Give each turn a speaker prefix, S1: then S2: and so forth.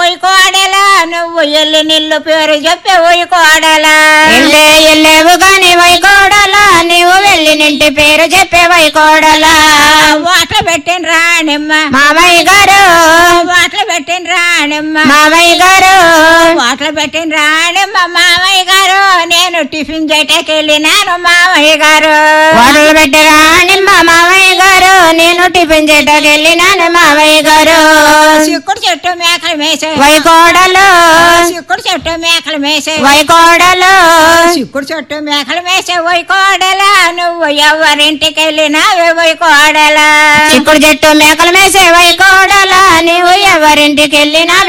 S1: పోయి కోడలా నువ్వు ఎల్లి నిల్లు పేరు చెప్పే పోయి కోడలా
S2: ఎల్లే ఎల్లేవు గాని వైకోడలా నీవు వెళ్ళి నింటి పేరు చెప్పే వైకోడలా
S1: వాటర్ పెట్టిన రాణిమ్మ
S2: మామయ్య గారు
S1: వాటర్ పెట్టిన రాణిమ్మ
S2: మామయ్య గారు
S1: వాటర్ పెట్టిన రాణిమ్మ మామయ్య గారు నేను టిఫిన్ చేయటానికి వెళ్ళినాను మామయ్య గారు
S2: వాటలు పెట్టరా నిమ్మ మామయ్య గారు నేను టిఫిన్ చేయటానికి వెళ్ళినాను మామయ్య గారు
S1: చిక్కుడు చెట్టు మేకలు మేసే
S2: వైకోడలు
S1: చిక్కుడు చెట్టు మేకలు మేసే
S2: వైకోడలు
S1: చిక్కుడు చెట్టు మేకలు మేసే పోయి కోడలా నువ్వు ఎవరింటికి వెళ్ళినావే పోయి కోడలా
S2: చిక్కుడు చెట్టు మేకలు మేసే వైకోడలా నీవు ఎవరింటికి వెళ్ళినా